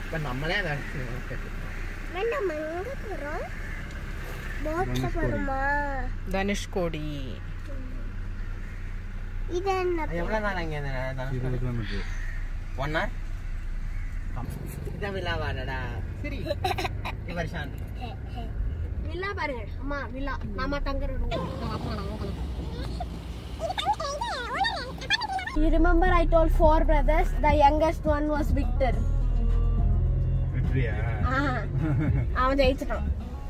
இப்போ நம்மளே அதை வேண்டாம் எங்க போறோம் போட்ல போறோமா தனுஷ்கோடி இது என்ன எவ்வளோ நாள் அங்கே இருபது கிலோமீட்டர் ஒன் ஹவர் இதான் விழாவாடா சரி இவர் ஷான் வில்லா பாருங்க அம்மா வில்லா நாம தங்குற You remember I told four brothers, the youngest one was Victor. வெற்றியா ஆஹா. அவன் ஜெயிச்சிட்டான்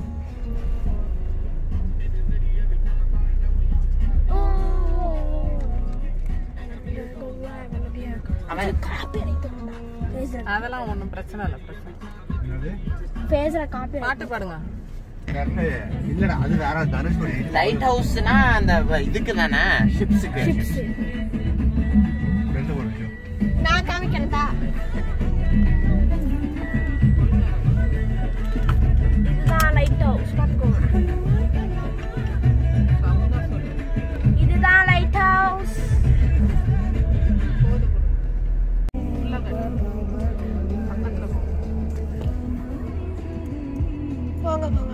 அவன் அதெல்லாம் ஒன்றும் பிரச்சனை இல்லை பிரச்சனை என்னது பேசுற காப்பி பாட்டு பாடுங்க கரெக்டு. இல்லடா அது வேற தனுஷ்கோடி லைட் ஹவுஸ்னா அந்த வ- இதுக்கு தானே ஷிப்ஸுக்கு ரெண்டு ஒரு நிமிஷம் நான் காமிக்கிறதா இதுதான் லைட் ஹவுஸ் பார்த்துக்கோங்க இதுதான் லைட் ஹவுஸ் போங்க போங்க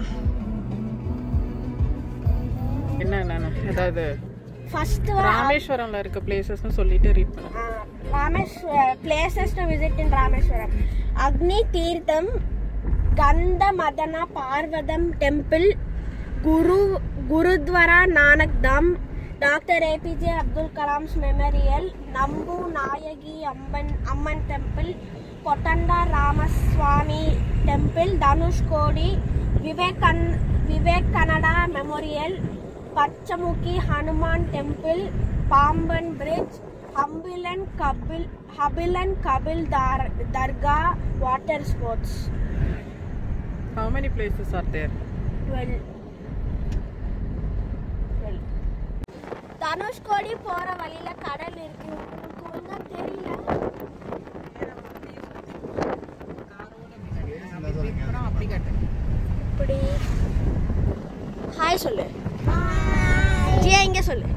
என்ன என்னன்னு ஏதாவது ஃபர்ஸ்ட் ராமேஸ்வரம்ல இருக்க பிளேசஸ்னு சொல்லிட்டு ரீட் பண்ணுங்க Rameswaram places to visit in Rameswaram Agni Theertham Gandha Madhana Parvatham temple Guru Gurudwara Nanak தம் doctor APJ Abdul Kalam's memorial Nambu Nayagi Amman Amman temple Kothanda Ramaswamy temple Dhanushkodi விவேகன் Vivekananda memorial Panchamukhi Hanuman temple Pamban bridge ஹம்பிலன் கபில் ஹபிலன் கபில் தார் தர்கா water sports how many places are there well Dhanushkodi போற வழியில கடல் இருக்கு உங்களுக்கு ஒழுங்கா தெரியல அப்படி காட்டு இப்படி ஹாய் சொல்லு ஜியா இங்க சொல்லு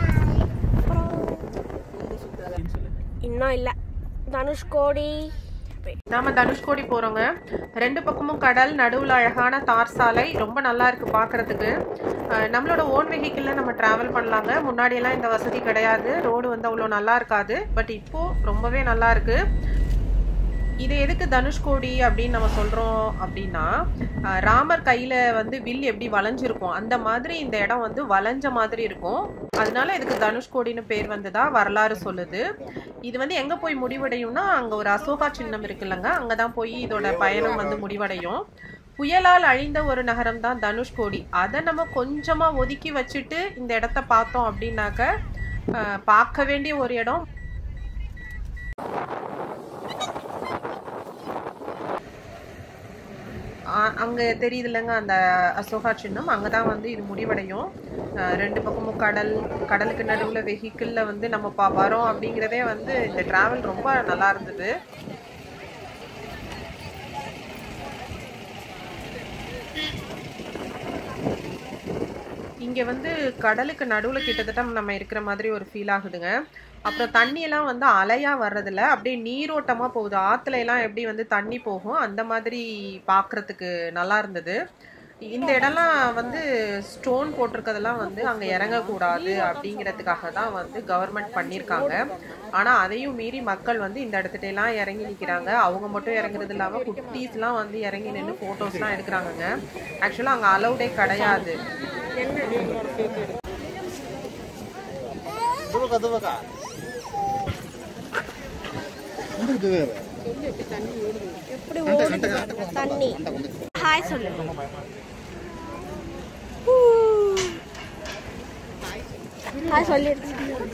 இன்னும் இல்ல தனுஷ்கோடி நாம தனுஷ்கோடி போறோங்க ரெண்டு பக்கமும் கடல் நடுவுல அழகான தார் சாலை ரொம்ப நல்லா இருக்கு பார்க்கிறதுக்கு அஹ் நம்மளோட ஓன் வெஹிக்கிள்ல நம்ம டிராவல் பண்ணலாங்க முன்னாடி எல்லாம் இந்த வசதி கிடையாது ரோடு வந்து அவ்வளோ நல்லா இருக்காது பட் இப்போ ரொம்பவே நல்லா இருக்கு இது எதுக்கு தனுஷ்கோடி அப்படின்னு நம்ம சொல்றோம் அப்படின்னா அஹ் ராமர் கையில வந்து வில் எப்படி வளைஞ்சிருக்கும் அந்த மாதிரி இந்த இடம் வந்து வளைஞ்ச மாதிரி இருக்கும் அதனால இதுக்கு தனுஷ்கோடின்னு பேர் வந்ததா வரலாறு சொல்லுது இது வந்து எங்க போய் முடிவடையும்னா அங்க ஒரு அசோகா சின்னம் இருக்குல்லங்க அங்கதான் போய் இதோட பயணம் வந்து முடிவடையும் புயலால் அழிந்த ஒரு நகரம் தான் தனுஷ்கோடி அதை நம்ம கொஞ்சமா ஒதுக்கி வச்சுட்டு இந்த இடத்த பார்த்தோம் அப்படின்னாக்க அஹ் பார்க்க வேண்டிய ஒரு இடம் ஆ- அங்க தெரியுதுல்லங்க அந்த அசோகா சின்னம் அங்கதான் வந்து இது முடிவடையும் அஹ் ரெண்டு பக்கமும் கடல் கடலுக்கு நடுவுல வெஹிக்கிள்ல வந்து நம்ம பா வரோம் அப்படிங்கிறதே வந்து இந்த டிராவல் ரொம்ப நல்லா இருந்தது இங்க வந்து கடலுக்கு நடுவுல கிட்டத்தட்ட நம்ம இருக்கிற மாதிரி ஒரு ஃபீல் ஆகுதுங்க அப்புறம் தண்ணி எல்லாம் வந்து அலையா வர்றதில்ல அப்படியே நீரோட்டமா போகுது ஆத்துல எல்லாம் எப்படி வந்து தண்ணி போகும் அந்த மாதிரி பார்க்கிறதுக்கு நல்லா இருந்தது இந்த இடம்லாம் வந்து ஸ்டோன் போட்டிருக்கதெல்லாம் வந்து அங்க இறங்கக்கூடாது அப்படிங்கிறதுக்காக தான் வந்து கவர்மெண்ட் பண்ணியிருக்காங்க ஆனா அதையும் மீறி மக்கள் வந்து இந்த இடத்துல எல்லாம் இறங்கி நிக்கிறாங்க அவங்க மட்டும் இறங்குறது இல்லாம குட்டீஸ்லாம் வந்து இறங்கி நின்று போட்டோஸ்லாம் எடுக்கிறாங்கங்க ஆக்சுவலா அங்க அலௌடே கிடையாது துவக்கா துவக்கா இது வேற எப்படி ஓடுது தண்ணி ஹாய் சொல்லு ஹாய் சொல்லிடுச்சு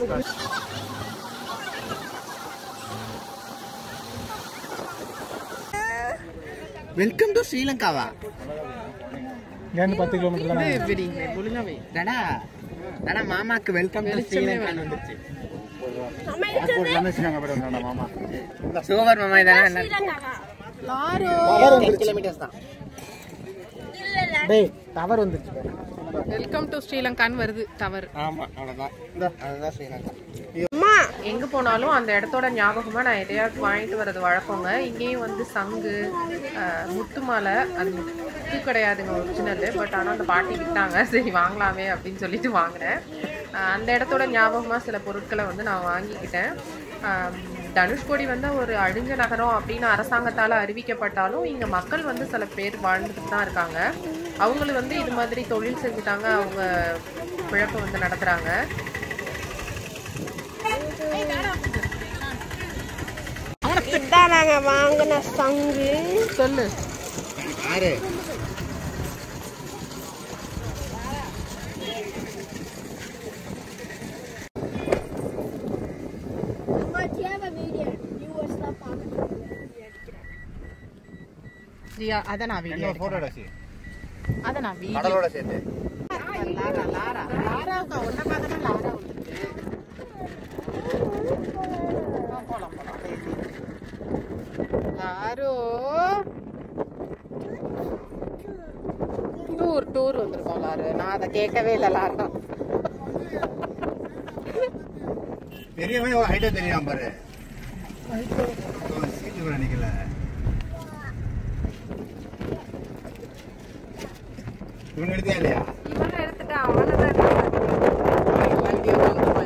வெல்கம் டு ஸ்ரீலங்காவா இங்கேருந்து பத்து கிலோமீட்டர் தான் இது விடி ஒழுங்கா வை டடா டடா மாமாக்கு வெல்கம் டு ஸ்ரீலங்கான்னு வந்துருச்சு நம்ம இருக்கிறது ஏர்போர்ட்ல ஸ்ரீலங்கா போயிட்டு வந்தாண்டா மாமா சூப்பர் மாமா இதானே ஸ்ரீலங்காவா டென் கிலோமீட்டர்ஸ் தான் இல்ல இல்ல டேய் டவர் வந்துருச்சு வெல்கம் டு ஸ்ரீலங்கான்னு வருது டவர் ஆமா அவ்வளவுதான் இந்த அதுதான் ஸ்ரீலங்கா அம்மா எங்கே போனாலும் அந்த இடத்தோட ஞாபகமாக நான் எதையாவது வாங்கிட்டு வர்றது வழக்கங்க இங்கேயும் வந்து சங்கு ஆஹ், முத்து மாலை அது முத்து கிடையாதுங்க ஒரிஜினல் பட் ஆனால் அந்த பாட்டி விட்டாங்க சரி வாங்கலாமே அப்படின்னு சொல்லிட்டு வாங்கினேன் ஆஹ், அந்த இடத்தோட ஞாபகமாக சில பொருட்களை வந்து நான் வாங்கிக்கிட்டேன் ஆம், தனுஷ்கோடி வந்து ஒரு அழிஞ்ச நகரம் அப்படின்னு அரசாங்கத்தால் அறிவிக்கப்பட்டாலும் இங்கே மக்கள் வந்து சில பேர் வாழ்ந்துட்டு தான் இருக்காங்க அவங்களும் வந்து இது மாதிரி தொழில் செஞ்சுட்டாங்க அவங்க பிழப்பை வந்து நடத்துகிறாங்க இதான் நாங்க வாங்கின சங்கு சொல்லு யாரு அம்மா தேவ வீடியோ வியூவர்ஸ் தான் பார்க்கணும் ஜியா அதை நான் வீடியோ என்ன போட்டோ அடிச்சு அதை நான் வீடியோ கடலோட சேர்த்து லாரா லாரா லாராவுக்கு ஒன்றை பார்த்தா லாரா வந்துருக்கு ஆ, போலாம் போலாம் லாரோ டூர் டூர் வந்திருக்கோம் லாரு நான் அதை கேட்கவே இல்லை லாரா பெரியவன் ஒரு ஹைட்டா தெரியாம பாரு சீட்டு கூட நிக்கல இவன் எடுத்தியா இல்லையா வீடியோ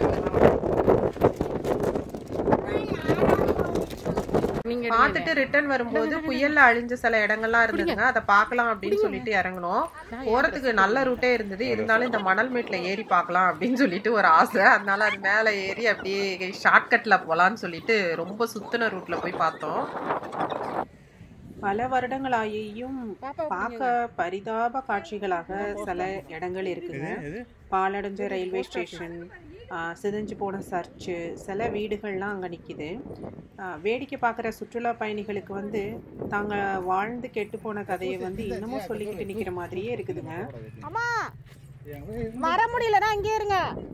நீங்க பார்த்துட்டு ரிட்டர்ன் வரும்போது புயல்ல அழிஞ்ச சில இடங்கள்லாம் இருந்ததுங்க அதை பார்க்கலாம் அப்படின்னு சொல்லிட்டு இறங்கணும் போறதுக்கு நல்ல ரூட்டே இருந்தது இருந்தாலும் இந்த மணல் மேட்ல ஏறி பார்க்கலாம் அப்படின்னு சொல்லிட்டு ஒரு ஆசை அதனால அது மேல ஏறி அப்படியே ஷார்ட்கட்ல போலான்னு சொல்லிட்டு ரொம்ப சுத்தின ரூட்ல போய் பார்த்தோம் பல வருடங்களாகியும் பார்க்க பரிதாப காட்சிகளாக சில இடங்கள் இருக்குங்க பாலடைஞ்ச ரயில்வே ஸ்டேஷன் ஆஹ் சிதைஞ்சு போன சர்ச்சு சில வீடுகள்லாம் அங்கே நிற்கிது வேடிக்கை பார்க்குற சுற்றுலா பயணிகளுக்கு வந்து தாங்க வாழ்ந்து கெட்டு போன கதையை வந்து இன்னமும் சொல்லிக்கிட்டு நிற்கிற மாதிரியே இருக்குதுங்க அம்மா வர முடியலன்னா இங்கே இருங்க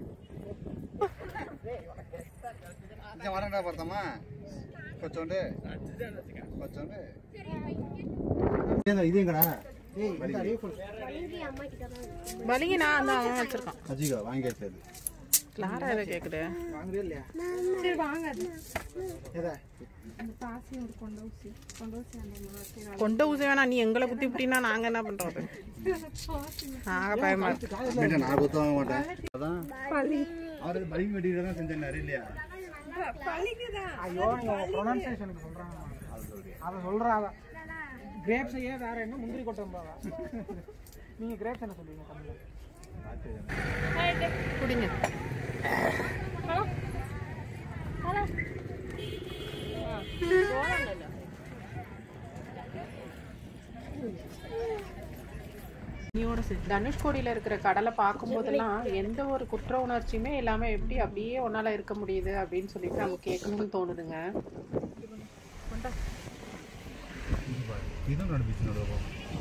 இங்க வரண்டா பார்த்தோமா கொச்சோண்டு கொச்சோண்டு இது எங்கடா வலிங்க நான் தான் அவன் வச்சிருக்கான் அஜிகா வாங்கி வச்சது கிளாரா எதை கேக்குது கொண்ட ஊசி வேணாம் நீ எங்களை குத்தி விட்டீங்கன்னா நாங்க என்ன பண்றது நாங்க பயமா இருக்கு வீட்டை நான் குத்த வாங்க மாட்டேன் அதான் அவரு பலி வெட்டிட்டு தான் செஞ்சாரு இல்லையா ஐயோ இங்க ப்ரொனன்சியேஷனுக்கு சொல்றாங்க அதை சொல்றாங்க கிரேப்ஸ் ஏன் வேற என்ன முந்திரி கொட்டம் போவா நீங்க கிரேப்ஸ் என்ன சொல்லுவீங்க தமிழ்ல குடிங்க தனுஷ்கோடியில் இருக்கிற கடலை பார்க்கும்போதெல்லாம் எந்த ஒரு குற்ற உணர்ச்சியுமே இல்லாமல் எப்படி அப்படியே ஒன்றால் இருக்க முடியுது அப்படின்னு சொல்லிட்டு நமக்கு கேட்கணும்னு தோணுதுங்க இதுவும் நடந்துச்சு நடுவோம்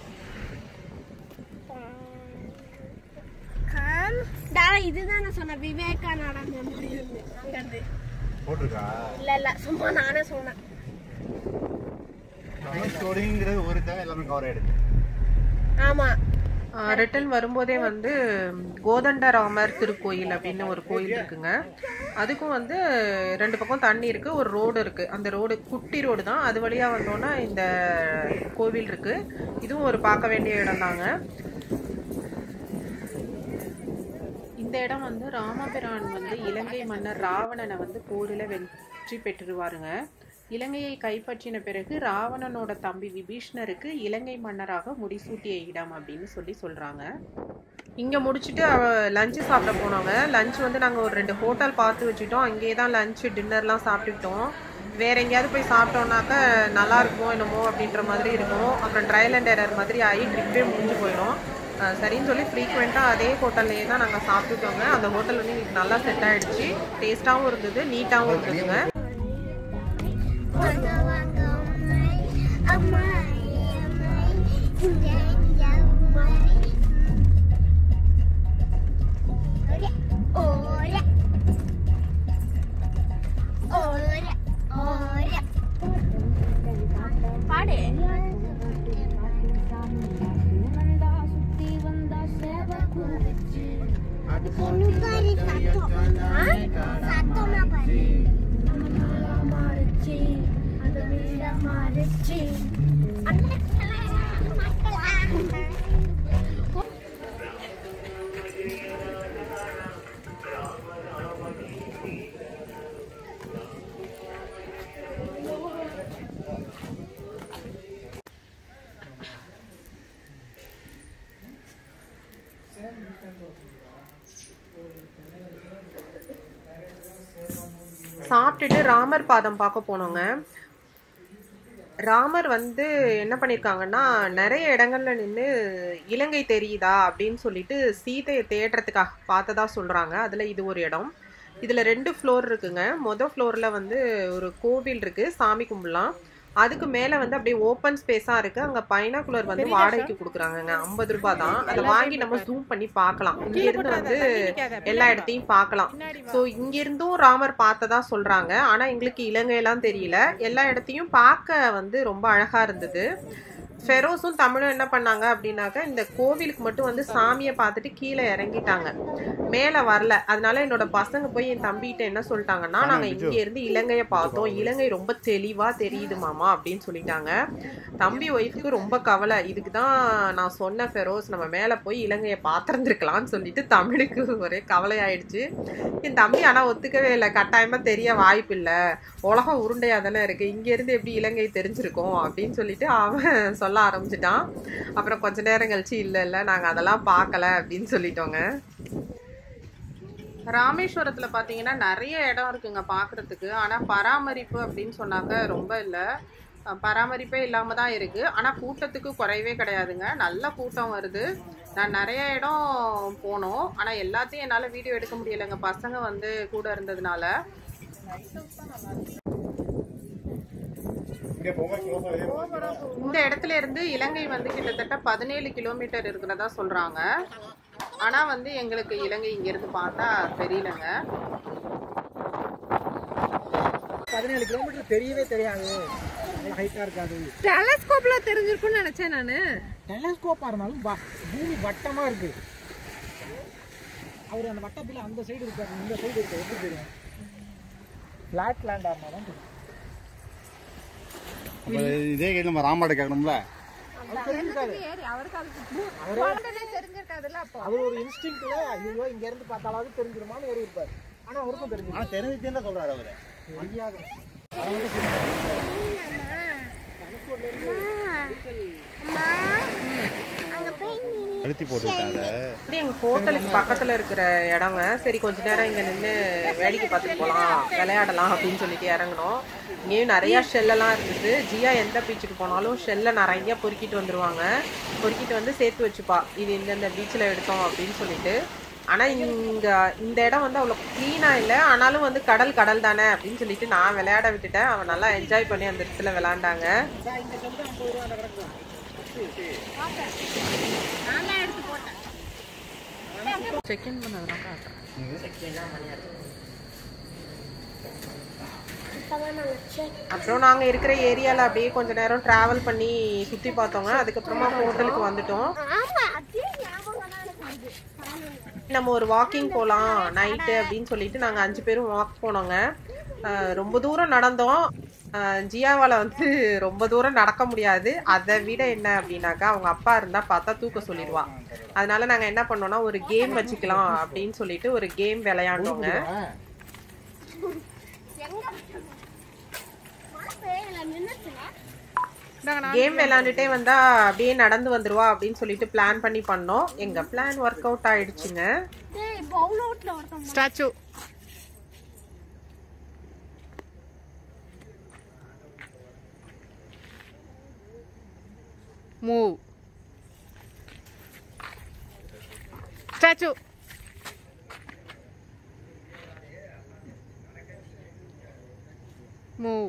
இதுதான் நான் சொன்னேன் விவேகானந்தா மெமோரியல் அங்கிருந்து போட்டிருக்கா இல்ல இல்ல சும்மா நானே சொன்னேன் ஸ்டோரிங்கிறது ஒரு தான் எல்லாமே கவர் ஆயிடுது ஆமா ரிட்டர்ன் வரும்போதே வந்து கோதண்டராமர் திருக்கோயில் அப்படின்னு ஒரு கோயில் இருக்குங்க அதுக்கும் வந்து ரெண்டு பக்கம் தண்ணி இருக்கு ஒரு ரோடு இருக்கு அந்த ரோடு குட்டி ரோடு தான் அது வழியா வந்தோம்னா இந்த கோவில் இருக்கு இதுவும் ஒரு பார்க்க வேண்டிய இடம் தாங்க இந்த இடம் வந்து ராமபிரான் வந்து இலங்கை மன்னர் ராவணனை வந்து போரில் வெற்றி பெற்றுருவாருங்க இலங்கையை கைப்பற்றின பிறகு ராவணனோட தம்பி விபீஷ்ணருக்கு இலங்கை மன்னராக முடிசூட்டிய இடம் அப்படின்னு சொல்லி சொல்றாங்க இங்கே முடிச்சுட்டு லஞ்சு சாப்பிட போனோங்க லஞ்ச் வந்து நாங்கள் ஒரு ரெண்டு ஹோட்டல் பார்த்து வச்சுட்டோம் அங்கேயே தான் லஞ்சு டின்னர்லாம் சாப்பிட்டுக்கிட்டோம் வேற எங்கேயாவது போய் சாப்பிட்டோம்னாக்க நல்லா இருக்குமோ என்னமோ அப்படின்ற மாதிரி இருக்கும் அப்புறம் ட்ரையல் அண்ட் எரர் மாதிரி ஆகி ட்ரிப்பே முடிஞ்சு போயிடும் அஹ் சரின்னு சொல்லி ஃப்ரீக்வெண்ட்டாக அதே ஹோட்டல்லையே தான் நாங்கள் சாப்பிட்டுட்டோங்க அந்த ஹோட்டல் வந்து எங்களுக்கு நல்லா செட் ஆயிடுச்சு டேஸ்ட்டாகவும் இருந்தது நீட்டாகவும் இருந்ததுங்க பாடு சத்தமா பாரு வந்துருச்சு சாப்பிட்டுட்டு ராமர் பாதம் பார்க்க போனோங்க ராமர் வந்து என்ன பண்ணியிருக்காங்கன்னா நிறைய இடங்கள்ல நின்று இலங்கை தெரியுதா அப்படின்னு சொல்லிட்டு சீதையை தேடுறதுக்காக பார்த்ததா சொல்றாங்க அதுல இது ஒரு இடம் இதுல ரெண்டு ஃப்ளோர் இருக்குங்க மொதல் ஃப்ளோர்ல வந்து ஒரு கோவில் இருக்கு சாமி கும்பிடலாம் அதுக்கு மேல வந்து அப்படியே ஓப்பன் ஸ்பேஸா இருக்கு அங்க பைனாகுலர் வந்து வாடகைக்கு கொடுக்குறாங்கங்க ஐம்பது ரூபாய் தான் அதை வாங்கி நம்ம ஜூம் பண்ணி பார்க்கலாம் இங்க இருந்து வந்து எல்லா இடத்தையும் பார்க்கலாம் ஸோ இங்க இருந்தும் ராமர் பார்த்ததா சொல்றாங்க ஆனா எங்களுக்கு இலங்கையெல்லாம் தெரியல எல்லா இடத்தையும் பார்க்க வந்து ரொம்ப அழகா இருந்தது ஃபெரோஸும் தமிழும் என்ன பண்ணாங்க அப்படின்னாக்க இந்த கோவிலுக்கு மட்டும் வந்து சாமியை பார்த்துட்டு கீழே இறங்கிட்டாங்க மேலே வரல அதனால என்னோட பசங்க போய் என் தம்பிகிட்ட என்ன சொல்லிட்டாங்கன்னா நாங்கள் இங்க இருந்து இலங்கையை பார்த்தோம் இலங்கை ரொம்ப தெளிவா தெரியுது மாமா அப்படின்னு சொல்லிட்டாங்க தம்பி ஒய்ஃபுக்கு ரொம்ப கவலை இதுக்கு தான் நான் சொன்ன ஃபெரோஸ் நம்ம மேலே போய் இலங்கையை பார்த்துருந்துருக்கலாம்னு சொல்லிட்டு தமிழுக்கு ஒரே கவலை ஆயிடுச்சு என் தம்பி ஆனால் ஒத்துக்கவே இல்லை கட்டாயமாக தெரிய வாய்ப்பு இல்லை உலகம் உருண்டையாக தானே இருக்குது இங்கேருந்து எப்படி இலங்கை தெரிஞ்சிருக்கோம் அப்படின்னு சொல்லிட்டு அவன் சொல்ல ஆரம்பிச்சிட்டான் அப்புறம் கொஞ்ச நேரம் கழிச்சு இல்லை இல்லை நாங்கள் அதெல்லாம் பார்க்கல அப்படின்னு சொல்லிட்டோங்க ராமேஸ்வரத்தில் பார்த்தீங்கன்னா நிறைய இடம் இருக்குங்க பார்க்குறதுக்கு ஆனால் பராமரிப்பு அப்படின்னு சொன்னாக்க ரொம்ப இல்லை அஹ் பராமரிப்பே இல்லாமல் தான் இருக்குது ஆனால் கூட்டத்துக்கு குறையவே கிடையாதுங்க நல்ல கூட்டம் வருது நான் நிறைய இடம் போனோம் ஆனால் எல்லாத்தையும் என்னால் வீடியோ எடுக்க முடியலைங்க பசங்க வந்து கூட இருந்ததுனால இங்கே போங்க க்ளோஸ் ஆகுது இந்த இடத்துல இருந்து இலங்கை வந்து கிட்டத்தட்ட பதினேழு கிலோமீட்டர் இருக்கிறதா சொல்றாங்க ஆனா வந்து எங்களுக்கு இலங்கை இங்க இருந்து பார்த்தா தெரியலங்க பதினேழு கிலோமீட்டர் தெரியவே தெரியாது ஹைட்டா இருக்காது டெலஸ்கோப்ல தெரிஞ்சிருக்கும்னு நினைச்சேன் நானு டெலஸ்கோப்பா இருந்தாலும் வ- பூமி வட்டமா இருக்கு அவர் அந்த வட்டத்துல அந்த சைடு இருக்காரு இந்த சைடு இருக்கு எப்படி தெரியும் பிளாட் லேண்ட் ஆனாலும் தெரியும் அப்ப இதே கேள்வி நம்ம ராமாட்ட கேட்கணும்ல அவர் தெரிஞ்சிருக்காரு அவர் ஒரு இன்ஸ்டிங்க்ல ஐயோ இங்க இருந்து பார்த்தாலாவது தெரிஞ்சிருமான்னு ஏறி இருப்பார் ஆனா அவருக்கும் தெரிஞ்சிருக்கும் ஆனா தெரிஞ்சுட்டே சொல்றாரு அவரு தெரியாது அழுத்தி போட்டு விட்டாங்க இது எங்க ஹோட்டலுக்கு பக்கத்துல இருக்கிற இடங்க சரி கொஞ்ச நேரம் இங்க நின்று வேடிக்கை பார்த்துட்டு போலாம் விளையாடலாம் அப்படின்னு சொல்லிட்டு இறங்கணும் இங்கேயும் நிறைய ஷெல்லெல்லாம் இருந்தது ஜியா எந்த பீச்சுக்கு போனாலும் ஷெல்லை நிறைய பொறுக்கிட்டு வந்துருவாங்க பொறுக்கிட்டு வந்து சேர்த்து வச்சுப்பா இது இந்தந்த பீச்சில் எடுத்தோம் அப்படின்னு சொல்லிட்டு ஆனா இங்க இந்த இடம் வந்து அவ்வளோ க்ளீனா இல்லை ஆனாலும் வந்து கடல் கடல் தானே அப்படின்னு சொல்லிட்டு நான் விளையாட விட்டுட்டேன் அவன் நல்லா என்ஜாய் பண்ணி அந்த இடத்துல விளையாண்டாங்க செக்இன் பண்ணதெல்லாம் காட்டுறேன் இப்பதான் நாங்க செக் அப்புறம் நாங்க இருக்கிற ஏரியால அப்படியே கொஞ்ச நேரம் டிராவல் பண்ணி சுத்தி பார்த்தோங்க அதுக்கப்புறமா ஹோட்டலுக்கு வந்துட்டோம் ஆமா அதே ஞாபகம் தான் எனக்கு வருது. காலையில. நம்ம ஒரு வாக்கிங் போகலாம் நைட்டு அப்படின்னு சொல்லிட்டு நாங்கள் அஞ்சு பேரும் வாக் போனோங்க அஹ் ரொம்ப தூரம் நடந்தோம் அஹ் ஜியாவால வந்து ரொம்ப தூரம் நடக்க முடியாது அதை விட என்ன அப்படின்னாக்கா அவங்க அப்பா இருந்தா பார்த்தா தூக்க சொல்லிடுவா அதனால நாங்க என்ன பண்ணோம்னா ஒரு கேம் வச்சுக்கலாம் அப்படின்னு சொல்லிட்டு ஒரு கேம் விளையாண்டோங்க எங்க மழை பெய்யல நின்னுச்சுல கேம் விளையாண்டுட்டே வந்தா அப்படியே நடந்து வந்துருவா அப்படின்னு சொல்லிட்டு பிளான் பண்ணி பண்ணோம் எங்க பிளான் ஒர்க் அவுட் ஆயிடுச்சுங்க டேய் பவுல் அவுட்ல ஒருத்தன் ஸ்டாச்சு மூவ் ஸ்டாச்சு மூவ்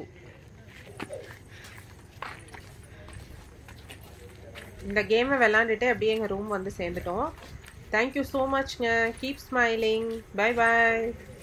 இந்த கேமை விளாண்டுட்டு அப்படியே எங்கள் ரூம் வந்து சேர்ந்துட்டோம் தேங்க்யூ ஸோ மச்ங்க கீப் ஸ்மைலிங் பை பை